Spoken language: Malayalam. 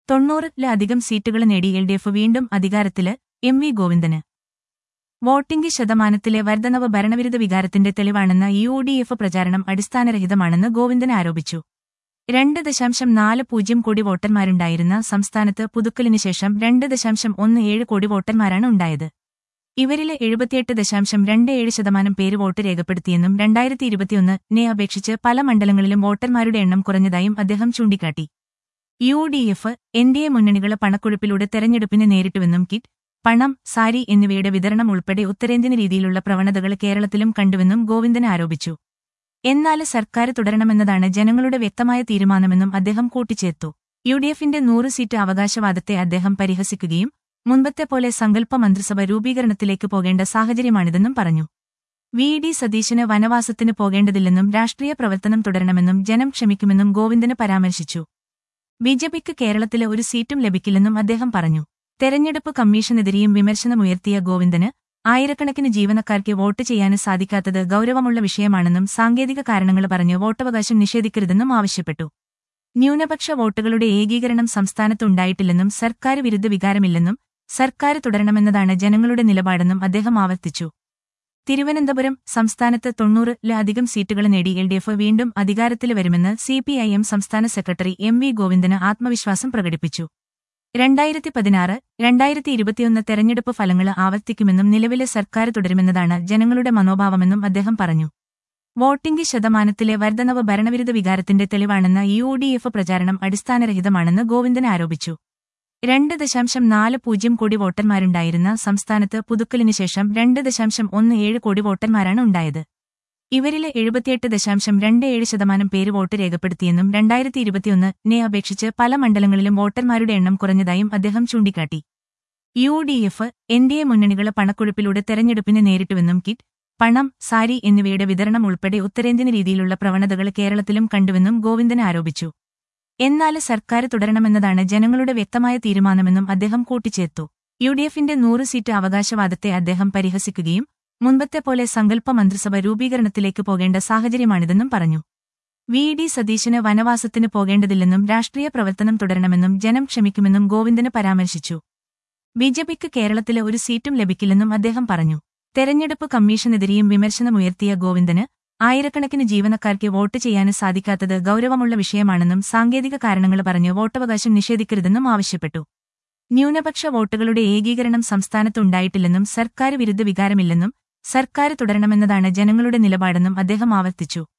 തൊണ്ണൂറിലധികം സീറ്റുകൾ നേടി എൽ ഡി എഫ് വീണ്ടും അധികാരത്തില് എം വി ഗോവിന്ദന് വോട്ടിംഗ് ശതമാനത്തിലെ വർധനവ് ഭരണവിരുദ്ധ വികാരത്തിന്റെ തെളിവാണെന്ന യു ഡി എഫ് പ്രചാരണം അടിസ്ഥാനരഹിതമാണെന്ന് ഗോവിന്ദൻ ആരോപിച്ചു രണ്ട് ദശാംശം നാല് പൂജ്യം കോടി വോട്ടർമാരുണ്ടായിരുന്ന സംസ്ഥാനത്ത് പുതുക്കലിന് ശേഷം രണ്ട് ദശാംശം ഒന്ന് ഏഴ് കോടി വോട്ടർമാരാണ് ഉണ്ടായത് ഇവരിലെ എഴുപത്തിയെട്ട് ദശാംശം രണ്ട് ഏഴ് ശതമാനം പേര് വോട്ട് രേഖപ്പെടുത്തിയെന്നും രണ്ടായിരത്തി ഇരുപത്തിയൊന്നിനെ അപേക്ഷിച്ച് പല മണ്ഡലങ്ങളിലും വോട്ടർമാരുടെ എണ്ണം കുറഞ്ഞതായും അദ്ദേഹം ചൂണ്ടിക്കാട്ടി U D F N D A മുന്നണികളെ പണക്കൊഴുപ്പിലൂടെ തെരഞ്ഞെടുപ്പിന് നേരിട്ടുവെന്നും കിറ്റ് പണം സാരി എന്നിവയുടെ വിതരണം ഉൾപ്പെടെ ഉത്തരേന്ത്യൻ രീതിയിലുള്ള പ്രവണതകൾ കേരളത്തിലും കണ്ടുവെന്നും ഗോവിന്ദൻ ആരോപിച്ചു എന്നാൽ സർക്കാർ തുടരണമെന്നതാണ് ജനങ്ങളുടെ വ്യക്തമായ തീരുമാനമെന്നും അദ്ദേഹം കൂട്ടിച്ചേർത്തു യു ഡി എഫിന്റെ നൂറ് സീറ്റ് അവകാശവാദത്തെ അദ്ദേഹം പരിഹസിക്കുകയും മുൻപത്തെ പോലെ സങ്കല്പ മന്ത്രിസഭ രൂപീകരണത്തിലേക്ക് പോകേണ്ട സാഹചര്യമാണിതെന്നും പറഞ്ഞു വി ഡി സതീശന് വനവാസത്തിന് പോകേണ്ടതില്ലെന്നും രാഷ്ട്രീയ പ്രവർത്തനം തുടരണമെന്നും ജനം ക്ഷമിക്കുമെന്നും ഗോവിന്ദന് പരാമർശിച്ചു ബിജെപിക്ക് കേരളത്തിലെ ഒരു സീറ്റും ലഭിക്കില്ലെന്നും അദ്ദേഹം പറഞ്ഞു തെരഞ്ഞെടുപ്പ് കമ്മീഷനെതിരെയും വിമർശനമുയർത്തിയ ഗോവിന്ദന് ആയിരക്കണക്കിന് ജീവനക്കാർക്ക് വോട്ട് ചെയ്യാൻ സാധിക്കാത്തത് ഗൌരവമുള്ള വിഷയമാണെന്നും സാങ്കേതിക കാരണങ്ങൾ പറഞ്ഞ് വോട്ടവകാശം നിഷേധിക്കരുതെന്നും ആവശ്യപ്പെട്ടു ന്യൂനപക്ഷ വോട്ടുകളുടെ ഏകീകരണം സംസ്ഥാനത്തുണ്ടായിട്ടില്ലെന്നും സർക്കാർ വിരുദ്ധ വികാരമില്ലെന്നും സർക്കാർ തുടരണമെന്നതാണ് ജനങ്ങളുടെ നിലപാടെന്നും അദ്ദേഹം ആവർത്തിച്ചു തിരുവനന്തപുരം സംസ്ഥാനത്ത് തൊണ്ണൂറിലധികം സീറ്റുകൾ നേടി എൽ ഡി എഫ് വീണ്ടും അധികാരത്തിൽ വരുമെന്ന് സിപിഐഎം സംസ്ഥാന സെക്രട്ടറി എം വി ഗോവിന്ദന് ആത്മവിശ്വാസം പ്രകടിപ്പിച്ചു രണ്ടായിരത്തി പതിനാറ് രണ്ടായിരത്തി ഇരുപത്തിയൊന്ന് തെരഞ്ഞെടുപ്പ് ഫലങ്ങൾ ആവർത്തിക്കുമെന്നും നിലവിലെ സർക്കാർ തുടരുമെന്നതാണ് ജനങ്ങളുടെ മനോഭാവമെന്നും അദ്ദേഹം പറഞ്ഞു വോട്ടിംഗ് ശതമാനത്തിലെ വർധനവ് ഭരണവിരുദ്ധ വികാരത്തിന്റെ തെളിവാണെന്ന യു ഡി എഫ് പ്രചാരണം അടിസ്ഥാനരഹിതമാണെന്ന് ഗോവിന്ദൻ ആരോപിച്ചു രണ്ട് ദശാംശം നാല് പൂജ്യം കോടി വോട്ടർമാരുണ്ടായിരുന്ന സംസ്ഥാനത്ത് പുതുക്കലിന് ശേഷം രണ്ട് ദശാംശം ഒന്ന് ഏഴ് കോടി വോട്ടർമാരാണ് ഉണ്ടായത് ഇവരിലെ എഴുപത്തിയെട്ട് ദശാംശം രണ്ട് ഏഴ് ശതമാനം പേര് വോട്ട് രേഖപ്പെടുത്തിയെന്നും രണ്ടായിരത്തി ഇരുപത്തിയൊന്നിനെ അപേക്ഷിച്ച് പല മണ്ഡലങ്ങളിലും വോട്ടർമാരുടെ എണ്ണം കുറഞ്ഞതായും അദ്ദേഹം ചൂണ്ടിക്കാട്ടി U D F N D A മുന്നണികളെ പണക്കൊഴുപ്പിലൂടെ തെരഞ്ഞെടുപ്പിന് നേരിട്ടുവെന്നും കിറ്റ് പണം സാരി എന്നിവയുടെ വിതരണം ഉൾപ്പെടെ ഉത്തരേന്ത്യൻ രീതിയിലുള്ള പ്രവണതകൾ കേരളത്തിലും കണ്ടുവെന്നും ഗോവിന്ദൻ ആരോപിച്ചു എന്നാൽ സർക്കാർ തുടരണമെന്നതാണ് ജനങ്ങളുടെ വ്യക്തമായ തീരുമാനമെന്നും അദ്ദേഹം കൂട്ടിച്ചേർത്തു യു ഡി എഫിന്റെ നൂറ് സീറ്റ് അവകാശവാദത്തെ അദ്ദേഹം പരിഹസിക്കുകയും മുൻപത്തെ പോലെ സങ്കല്പ മന്ത്രിസഭ രൂപീകരണത്തിലേക്ക് പോകേണ്ട സാഹചര്യമാണിതെന്നും പറഞ്ഞു വി ഡി സതീശന് വനവാസത്തിന് പോകേണ്ടതില്ലെന്നും രാഷ്ട്രീയ പ്രവർത്തനം തുടരണമെന്നും ജനം ക്ഷമിക്കുമെന്നും ഗോവിന്ദന് പരാമർശിച്ചു ബിജെപിക്ക് കേരളത്തിലെ ഒരു സീറ്റും ലഭിക്കില്ലെന്നും അദ്ദേഹം പറഞ്ഞു തെരഞ്ഞെടുപ്പ് കമ്മീഷനെതിരെയും വിമർശനമുയർത്തിയ ഗോവിന്ദന് ആയിരക്കണക്കിന് ജീവനക്കാർക്ക് വോട്ട് ചെയ്യാൻ സാധിക്കാത്തത് ഗൌരവമുള്ള വിഷയമാണെന്നും സാങ്കേതിക കാരണങ്ങൾ പറഞ്ഞ് വോട്ടവകാശം നിഷേധിക്കരുതെന്നും ആവശ്യപ്പെട്ടു ന്യൂനപക്ഷ വോട്ടുകളുടെ ഏകീകരണം സംസ്ഥാനത്തുണ്ടായിട്ടില്ലെന്നും സർക്കാർ വിരുദ്ധ വികാരമില്ലെന്നും സർക്കാർ തുടരണമെന്നതാണ് ജനങ്ങളുടെ നിലപാടെന്നും അദ്ദേഹം ആവർത്തിച്ചു